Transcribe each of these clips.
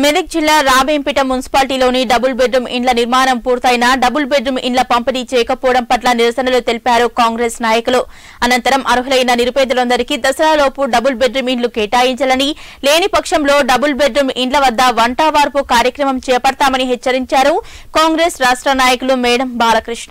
మెదక్ జిల్లా రాబేంపేట మున్సిపాలిటీలోని double bedroom ఇండ్ల నిర్మాణం పూర్తయినా డబుల్ బెడ్రూమ్ ఇండ్ల పంపిణీ చేయకపోవడం పట్ల నిరసనలు తెలిపారు కాంగ్రెస్ నాయకులు అనంతరం అర్హులైన నిరుపేదలందరికీ దసరాలోపు డబుల్ బెడ్రూమ్ ఇండ్లు కేటాయించాలని లేని పక్షంలో డబుల్ బెడ్రూమ్ ఇండ్ల వద్ద వంటా వార్పు కార్యక్రమం చేపడతామని హెచ్చరించారు కాంగ్రెస్ రాష్ట్ర నాయకులు మేడం బాలకృష్ణ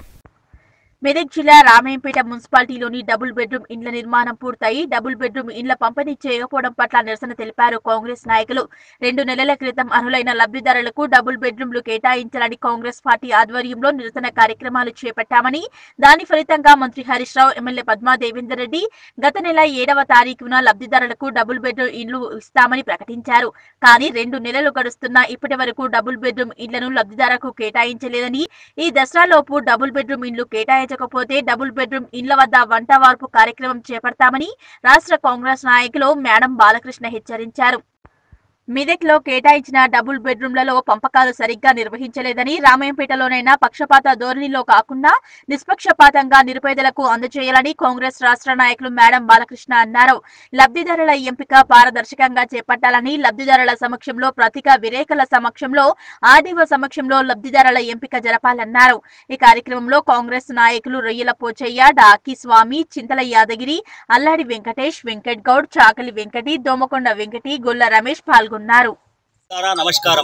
మెదక్ జిల్లా రామాయంపేట మున్సిపాలిటీలోని డబుల్ బెడ్రూమ్ ఇండ్ల నిర్మాణం పూర్తయి డబుల్ బెడ్రూమ్ ఇండ్ల పంపిణీ చేయకపోవడం పట్ల నిరసన తెలిపారు కాంగ్రెస్ నాయకులు రెండు నెలల క్రితం అర్హులైన లబ్ధిదారులకు డబుల్ బెడ్రూమ్లు కేటాయించాలని కాంగ్రెస్ పార్టీ ఆధ్వర్యంలో నిరసన కార్యక్రమాలు చేపట్టామని దాని ఫలితంగా మంత్రి హరీష్ రావు ఎమ్మెల్యే పద్మా దేవేందర్ రెడ్డి గత నెల ఏడవ తారీఖున లబ్ధిదారులకు డబుల్ బెడ్రూమ్ ఇండ్లు ఇస్తామని ప్రకటించారు కానీ రెండు నెలలు గడుస్తున్నా ఇప్పటి వరకు డబుల్ బెడ్రూమ్ ఇండ్లను లబ్ధిదారులకు కేటాయించలేదని ఈ దసరాలోపు డబుల్ బెడ్రూమ్ ఇండ్లు కేటాయించకపోతే డబుల్ బెడ్రూమ్ ఇండ్ల వద్ద వంట వార్పు కార్యక్రమం చేపడతామని రాష్ట్ర కాంగ్రెస్ నాయకులు మేడం బాలకృష్ణ హెచ్చరించారు మెదక్లో కేటాయించిన డబుల్ బెడ్రూమ్లలో పంపకాలు సరిగ్గా నిర్వహించలేదని రామాయంపేటలోనైనా పక్షపాత ధోరణిలో కాకుండా నిష్పక్షపాతంగా నిరుపేదలకు అందజేయాలని కాంగ్రెస్ రాష్ట్ర నాయకులు మేడం బాలకృష్ణ అన్నారు లబ్ధిదారుల ఎంపిక పారదర్శకంగా చేపట్టాలని లబ్ధిదారుల సమక్షంలో ప్రతిక విరేకల సమక్షంలో ఆర్డీఓ సమక్షంలో లబ్ధిదారుల ఎంపిక జరపాలన్నారు ఈ కార్యక్రమంలో కాంగ్రెస్ నాయకులు రొయ్యల పోచయ్య డాకి స్వామి చింతల యాదగిరి అల్లాడి వెంకటేష్ వెంకట్ గౌడ్ చాకలి వెంకటి దోమకొండ వెంకటి గొల్ల రమేష్ పాల్గొన్నారు నమస్కారా నమస్కారం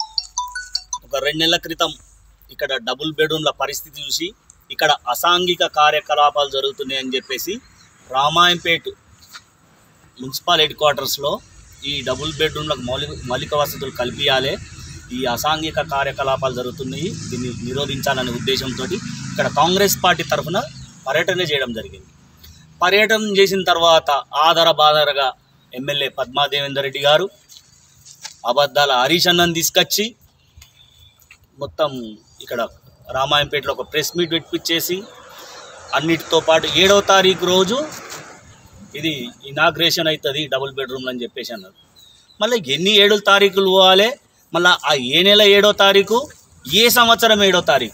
ఒక రెండు నెలల క్రితం ఇక్కడ డబుల్ బెడ్రూమ్ల పరిస్థితి చూసి ఇక్కడ అసాంఘిక కార్యకలాపాలు జరుగుతున్నాయని చెప్పేసి రామాయంపేట్ మున్సిపల్ హెడ్ క్వార్టర్స్లో ఈ డబుల్ బెడ్రూమ్లకు మౌలిక మౌలిక వసతులు కల్పించాలి ఈ అసాంఘిక కార్యకలాపాలు జరుగుతున్నాయి దీన్ని నిరోధించాలనే ఉద్దేశంతో ఇక్కడ కాంగ్రెస్ పార్టీ తరఫున పర్యటన చేయడం జరిగింది పర్యటన చేసిన తర్వాత ఆధార బాధారగా ఎమ్మెల్యే పద్మాదేవేందర్ రెడ్డి గారు అబద్ధాల హరీష్ అన్నని తీసుకొచ్చి మొత్తం ఇక్కడ రామాయంపేటలో ఒక ప్రెస్ మీట్ పెట్టించేసి అన్నిటితో పాటు ఏడవ తారీఖు రోజు ఇది ఇనాగ్రేషన్ అవుతుంది డబుల్ బెడ్రూమ్లు అని చెప్పేసి అన్నారు మళ్ళీ ఎన్ని ఏడు తారీఖులు పోవాలి మళ్ళీ ఆ ఏ నెల ఏడో తారీఖు ఏ సంవత్సరం ఏడో తారీఖు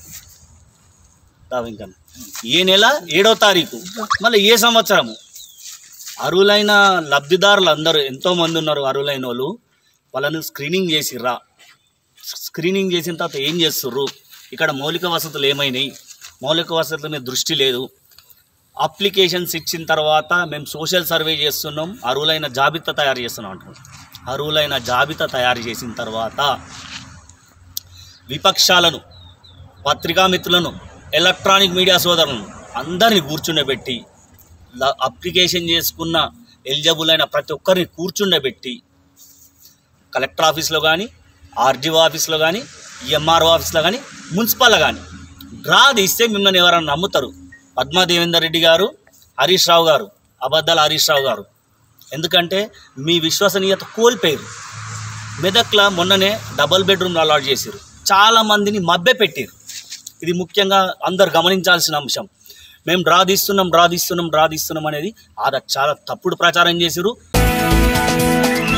ఇంకా ఏ నెల ఏడో తారీఖు మళ్ళీ ఏ సంవత్సరము అర్హులైన లబ్ధిదారులు అందరూ ఎంతోమంది ఉన్నారు అర్హులైన వాళ్ళు వాళ్ళను స్క్రీనింగ్ చేసిర్రా స్క్రీనింగ్ చేసిన తర్వాత ఏం చేస్తుర్రు ఇక్కడ మౌలిక వసతులు ఏమైనాయి మౌలిక వసతుల మీద దృష్టి లేదు అప్లికేషన్స్ ఇచ్చిన తర్వాత మేము సోషల్ సర్వే చేస్తున్నాం అర్హులైన జాబితా తయారు చేస్తున్నాం అంటున్నాం అర్హులైన జాబితా తయారు చేసిన తర్వాత విపక్షాలను పత్రికా మిత్రులను ఎలక్ట్రానిక్ మీడియా సోదరులను అందరిని కూర్చుండబెట్టి ల- అప్లికేషన్ చేసుకున్న ఎలిజిబుల్ అయిన ప్రతి ఒక్కరిని కూర్చుండబెట్టి కలెక్టర్ ఆఫీస్లో కానీ ఆర్డీఓ ఆఫీస్లో కానీ ఎంఆర్ఓ ఆఫీస్లో కానీ మున్సిపల్లో కానీ డ్రా తీస్తే మిమ్మల్ని ఎవరైనా నమ్ముతారు పద్మా దేవేందర్ రెడ్డి గారు హరీష్ రావు గారు అబద్ధాల హరీష్ రావు గారు ఎందుకంటే మీ విశ్వసనీయత కోల్పోయారు మెదక్ల మొన్ననే డబల్ బెడ్రూమ్లు అలాట్ చేశారు చాలా మందిని మభ్య పెట్టారు ఇది ముఖ్యంగా అందరు గమనించాల్సిన అంశం మేము డ్రా తీస్తున్నాం డ్రా తీస్తున్నాం డ్రా తీస్తున్నాం అనేది అది చాలా తప్పుడు ప్రచారం చేసిరు